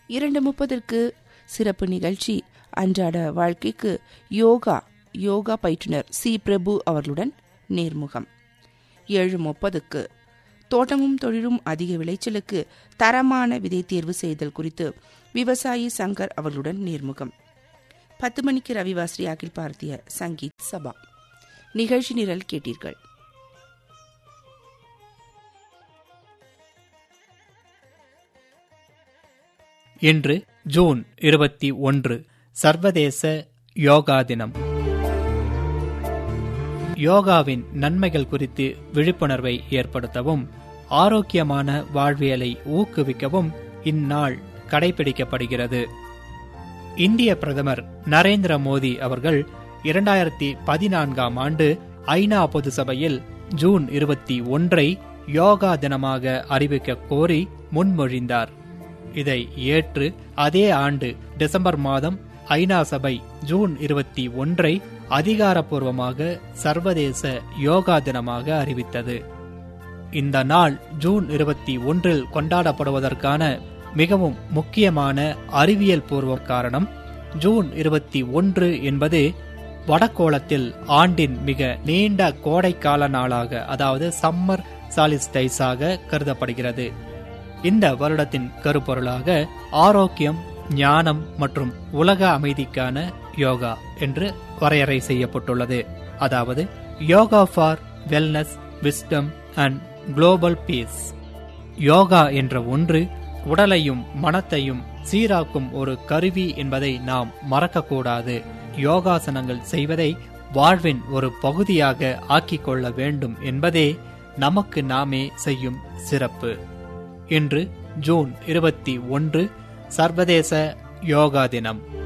இரண்டு முப்பதற்கு சிறப்பு நிகழ்ச்சி அன்றாட வாழ்க்கைக்கு யோகா யோகா பயிற்றுனர் சி பிரபு அவர்களுடன் நேர்முகம் ஏழு முப்பதுக்கு தோட்டமும் தொழிலும் அதிக விளைச்சலுக்கு தரமான விதை தேர்வு செய்தல் குறித்து விவசாயி சங்கர் அவர்களுடன் நேர்முகம் பத்து மணிக்கு ரவிவாஸ்ரீ அகில் பாரதிய சங்கீத் சபா நிகழ்ச்சி நிரல் கேட்டீர்கள் இன்று ஜூன் இருபத்தி ஒன்று சர்வதேச யோகா தினம் யோகாவின் நன்மைகள் குறித்து விழிப்புணர்வை ஏற்படுத்தவும் ஆரோக்கியமான வாழ்வியலை ஊக்குவிக்கவும் இந்நாள் கடைபிடிக்கப்படுகிறது இந்திய பிரதமர் நரேந்திர மோடி அவர்கள் இரண்டாயிரத்தி பதினான்காம் ஆண்டு ஐநா பொது சபையில் ஜூன் இருபத்தி ஒன்றை யோகா தினமாக அறிவிக்க கோரி முன்மொழிந்தார் இதை ஏற்று அதே ஆண்டு டிசம்பர் மாதம் ஐநா சபை ஜூன் இருபத்தி ஒன்றை அதிகாரப்பூர்வமாக சர்வதேச யோகா தினமாக அறிவித்தது இந்த நாள் ஜூன் இருபத்தி ஒன்றில் கொண்டாடப்படுவதற்கான மிகவும் முக்கியமான அறிவியல் பூர்வ காரணம் ஜூன் இருபத்தி ஒன்று என்பது வடகோளத்தில் ஆண்டின் மிக நீண்ட கோடைக்கால நாளாக அதாவது சம்மர் சாலிஸ்டைஸாக கருதப்படுகிறது இந்த வருடத்தின் கருப்பொருளாக ஆரோக்கியம் ஞானம் மற்றும் உலக அமைதிக்கான யோகா என்று வரையறை செய்யப்பட்டுள்ளது அதாவது yoga for wellness wisdom and global peace yoga என்ற ஒன்று உடலையும் மனத்தையும் சீராக்கும் ஒரு கருவி என்பதை நாம் மறக்கக்கூடாது யோகாசனங்கள் செய்வதை வாழ்வின் ஒரு பகுதியாக ஆக்கிக் கொள்ள வேண்டும் என்பதே நமக்கு நாமே செய்யும் சிறப்பு இன்று ஜூன் இருபத்தி ஒன்று சர்வதேச யோகா தினம்